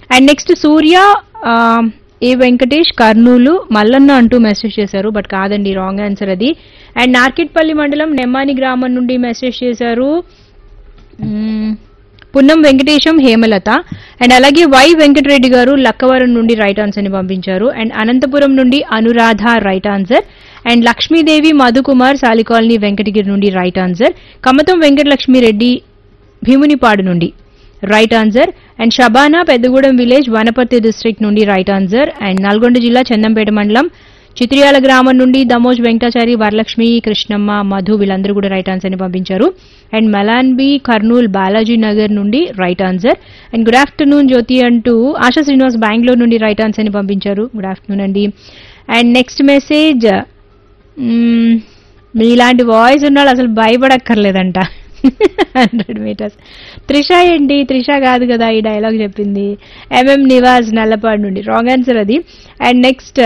And next సూర్య ఆ, ఏ వెంకటేష్ కర్నూలు మల్లన్న అంటూ message చేశారు బట్ కాదండి రాంగ్ ఆన్సర్ అది అండ్ నార్కెట్పల్లి మండలం నెమ్మాని గ్రామం నుండి మెసేజ్ చేశారు మ్మ్. పున్నం వెంకటేశం హేమలత అండ్ అలాగే వై వెంకటరెడ్డి గారు లక్కవరం నుండి రైట్ ఆన్సర్ ని పంపించారు అండ్ అనంతపురం నుండి Anuradha right answer and Lakshmidevi Madhukumar Sali colony Venkatagiri నుండి రైట్ ఆన్సర్ కమతం వెంకటలక్ష్మిరెడ్డి భీమునిపాడు నుండి right answer and Shabana Peddagudem village Wanaparthy district నుండి రైట్ ఆన్సర్ అండ్ నల్గొండ జిల్లా చందంపేట మండలం చిత్రియాల గ్రామం నుండి దమోజ్ వెంకటాచారి వరలక్ష్మి కృష్ణమ్మ మధు వీళ్ళందరూ కూడా రైట్ ఆన్సర్ ని పంపించారు అండ్ మలాన్బి కర్నూల్ బాలాజీ నగర్ నుండి right answer and good afternoon Jyothi అంటూ ఆశా శ్రీనివాస్ బెంగళూరు నుండి రైట్ ఆన్సర్ ని పంపించారు గుడ్ ఆఫ్టర్నూన్ అండి అండ్ నెక్స్ట్ మెసేజ్ మీలాంటి వాయిస్ ఉన్నాడు అసలు భయపడక్కర్లేదంట హండ్రెడ్ మీటర్స్ త్రిష ఏంటి త్రిష కాదు కదా ఈ డైలాగ్ చెప్పింది ఎంఎం నివాస్ నల్లపాడు నుండి రాంగ్ ఆన్సర్ అది and next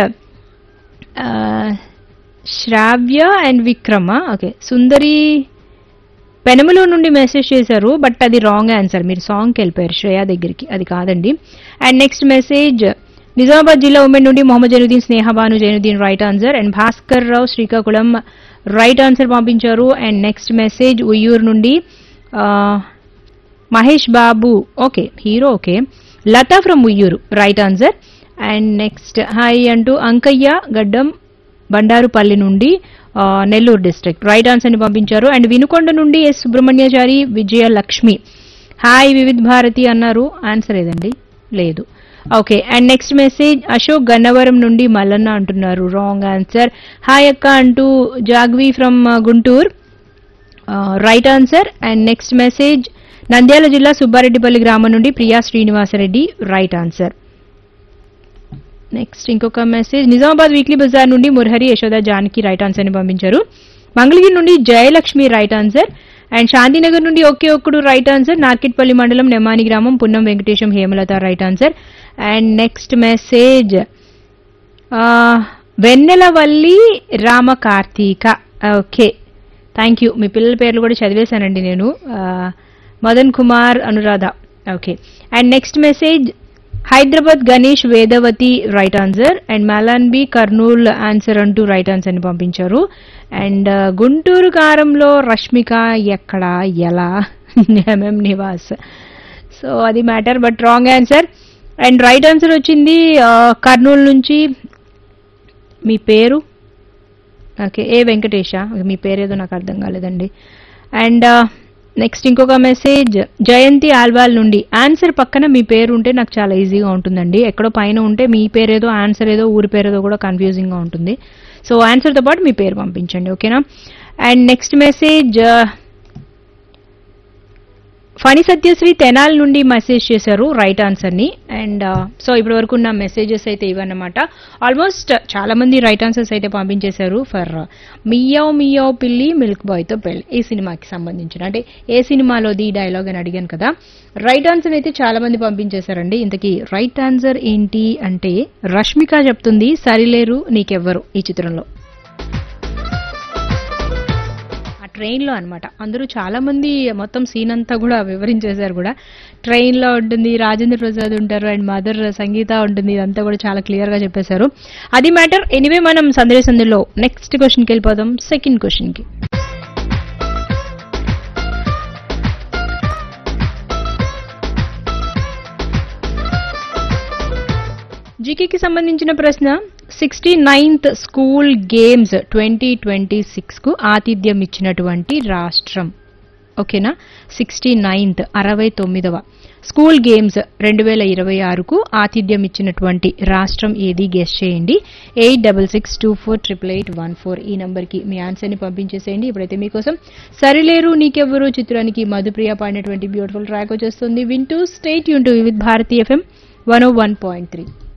Shravya and Vikrama okay Sundari Penamaluru నుండి మెసేజ్ చేశారు బట్ అది రాంగ్ ఆన్సర్ మీరు సాంగ్కి వెళ్ళిపోయారు శ్రేయ దగ్గరికి అది కాదండి అండ్ నెక్స్ట్ మెసేజ్ నిజామాబాద్ జిల్లా ఉమెన్ నుండి Mohammed Zainuddin Snehabanu Zainuddin right answer and Bhaskar Rao Srikakulam right answer పంపించారు అండ్ నెక్స్ట్ మెసేజ్ ఉయ్యూరు నుండి ఆ, Mahesh Babu okay hero okay Latha from Uyyuru right answer and next hi అంటూ అంకయ్య గడ్డం బండారుపల్లి నుండి ఆ, నెల్లూరు డిస్ట్రిక్ట్ రైట్ ఆన్సర్ ని పంపించారు అండ్ వినుకొండ నుండి ఎస్ సుబ్రహ్మణ్యాచారి విజయ లక్ష్మి హాయ్ వివిధ్ భారతి అన్నారు ఆన్సర్ ఏదండి లేదు okay and next message Ashok Gannavaram నుండి మల్లన్న అంటున్నారు రాంగ్ ఆన్సర్ హాయ్ అక్క అంటూ Jagvi from Guntur right answer and next message Nandyal జిల్లా సుబ్బారెడ్డిపల్లి గ్రామం నుండి Priya Srinivasareddy right answer next ఇంకొక మెసేజ్ నిజామాబాద్ వీక్లీ బజార్ నుండి మురహరి యశోద జానకి రైట్ ఆన్సర్ ని పంపించారు మంగళగిరి నుండి Jayalakshmi right answer and Shantinagar నుండి ఒకే ఒక్కడు రైట్ ఆన్సర్ నార్కెట్పల్లి మండలం నెమాని గ్రామం Punnam Venkatesham Hemalatha right answer and next message Vennelavalli Rama Karthika okay thank you మీ పిల్లల పేర్లు కూడా చదివేశానండి నేను ఆ, Madan Kumar Anuradha okay and next message Hyderabad Ganesh Vedavathi right answer and Malanbi Kurnool answer అంటూ రైట్ ఆన్సర్ ని పంపించారు అండ్ గుంటూరు కారంలో రష్మిక ఎక్కడ ఎలా ఎంఎం నివాస్ సో అది matter but wrong answer and right answer వచ్చింది ఆ, కర్నూలు నుంచి మీ పేరు ఓకే ఏ వెంకటేష మీ పేరేదో నాకు అర్థం కాలేదండి అండ్ నెక్స్ట్ ఇంకొక మెసేజ్ జయంతి ఆల్వాల్ నుండి ఆన్సర్ పక్కన మీ పేరు ఉంటే నాకు చాలా ఈజీగా ఉంటుందండి ఎక్కడో పైన ఉంటే మీ పేరేదో ఆన్సర్ ఏదో ఊరి పేరేదో కూడా కన్ఫ్యూజింగ్గా ఉంటుంది సో ఆన్సర్తో పాటు మీ పేరు పంపించండి ఓకేనా and next message Phani Satyasri Tenali నుండి మెసేజ్ చేశారు రైట్ ఆన్సర్ ని అండ్ సో ఇప్పటి వరకు ఉన్న మెసేజెస్ అయితే ఇవన్నమాట ఆల్మోస్ట్ చాలా మంది రైట్ ఆన్సర్స్ అయితే పంపించేశారు ఫర్ మియావ్ మియావ్ పిల్లి మిల్క్ బాయ్ తో పెళ్ళి ఈ సినిమాకి సంబంధించిన అంటే ఏ సినిమాలోది ఈ డైలాగ్ అని అడిగాను కదా రైట్ ఆన్సర్ అయితే చాలా మంది పంపించేశారండి ఇంతకీ రైట్ ఆన్సర్ ఏంటి అంటే రష్మిక చెప్తుంది సరిలేరు నీకెవ్వరు ఈ చిత్రంలో ఆ ట్రైన్లో అనమాట అందరూ చాలా మంది మొత్తం సీన్ అంతా కూడా వివరించేశారు కూడా ట్రైన్లో ఉంటుంది రాజేంద్ర ప్రసాద్ ఉంటారు అండ్ మదర్ సంగీత ఉంటుంది ఇదంతా కూడా చాలా క్లియర్గా చెప్పేశారు అది మ్యాటర్ ఎనివే మనం సందేశ సందులో నెక్స్ట్ క్వశ్చన్కి వెళ్ళిపోదాం సెకండ్ క్వశ్చన్కి జీకేకి సంబంధించిన ప్రశ్న sixty ninth school games twenty twenty సిక్స్కు ఆతిథ్యం ఇచ్చినటువంటి రాష్ట్రం ఓకేనా సిక్స్టీ నైన్త్ అరవై తొమ్మిదవ స్కూల్ గేమ్స్ రెండు వేల ఇరవై ఆరుకు ఆతిథ్యం ఇచ్చినటువంటి రాష్ట్రం ఏది గెస్ట్ చేయండి eight double six two four triple eight one four ఈ నంబర్కి మీ ఆన్సర్ని పంపించేసేయండి ఇప్పుడైతే మీకోసం సరిలేరు నీకెవ్వరు చిత్రానికి మధుప్రియ పాడినటువంటి బ్యూటిఫుల్ ట్రాక్ వచ్చేస్తుంది వింటూ stay tuned to with Bharati FM one O one point three